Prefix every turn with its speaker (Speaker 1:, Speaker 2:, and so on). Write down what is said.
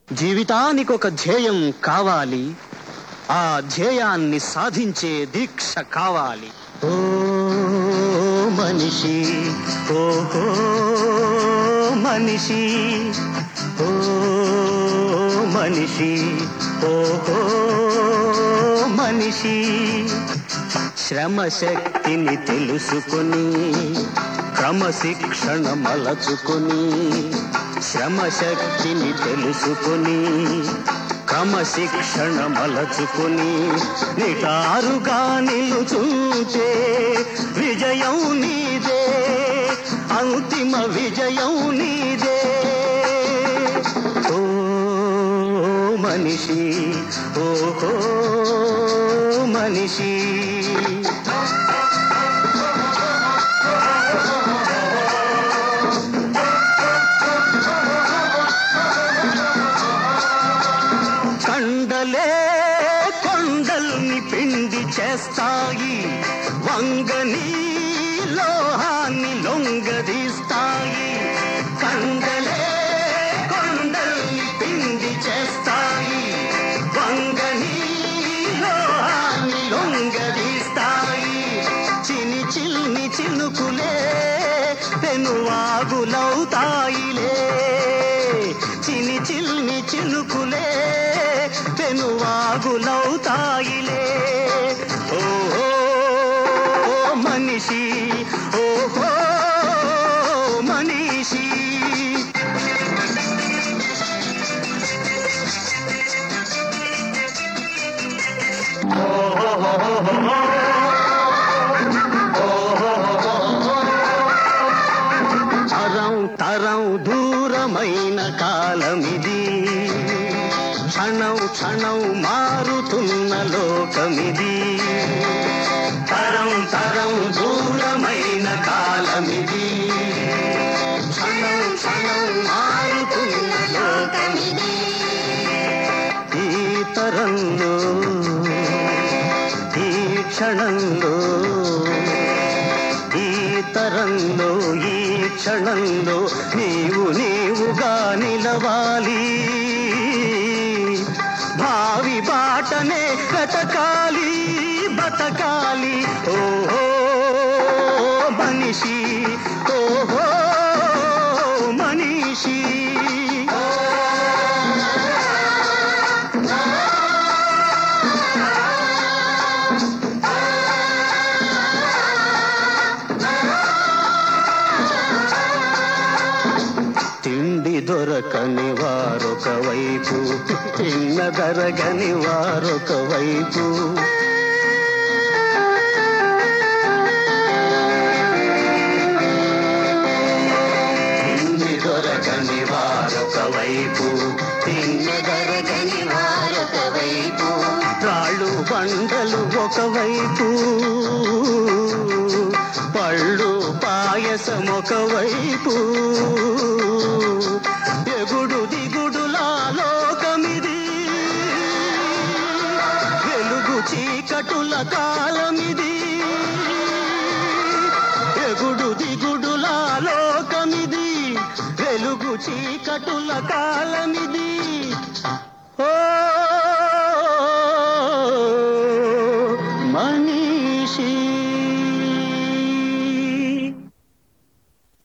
Speaker 1: జీవితానికి ఒక ధ్యేయం కావాలి ఆ ధ్యేయాన్ని సాధించే దీక్ష కావాలి ఓ మనిషి ఓహో మనిషి ఓ మనిషి ఓహో మనిషి శ్రమ శక్తిని తెలుసుకొని క్రమశిక్షణ మలచుకొని శ్రమ శక్తిని తెలుసుకొని క్రమశిక్షణ మలచుకొని నిటారుగా నిలుచుంటే విజయం నీదే అంతిమ విజయం నీదే ఓ మనిషి ఓహో మనిషి కండలే కొండల్ని పిండి చేస్తాయి వంగని లోహాన్ని లొంగదీస్తాయి కండలే కొండల్ని పిండి చేస్తాయి వంగని లోహాన్ని లొంగదీస్తాయి చిని చిల్ని చినుకులే పెనువాగులవుతాయిలే చిని చిల్ని చినుకులే పెనువాగులవుతాయిలే ఓహో మనిషి ఓహో మనిషి తరం తరం దూరమైన కాలమిది క్షణం క్షణం మారుతున్న లోకమిది తరం తరం దూరమైన కాలమిది క్షణం క్షణం మారుతున్న లోకమిది ఈ తరంలో ఈ క్షణంలో ఈ తరంలో ఈ క్షణంలో నీవు నీవుగా నిలవాలి భావి బాటనే కటకాలి బతకాలి ఓహో మనిషి ఓహో మనిషి తిండి దొరకని వారొక వైపు తిన్న దరగని వారొక వైపు తిండి దొరకని వారొక వైపు తిన్న దరగని వారొక వైపు రాళ్ళు బండలు ఒకవైపు పళ్ళు పాయసం ఒకవైపు ఎగుడు దిగుడులా లోకమిది వెలుగు చీకటుల కాలమిది ఎగుడు దిగుడులా లోకమిది వెలుగు చీకటుల కాలమిది ఓ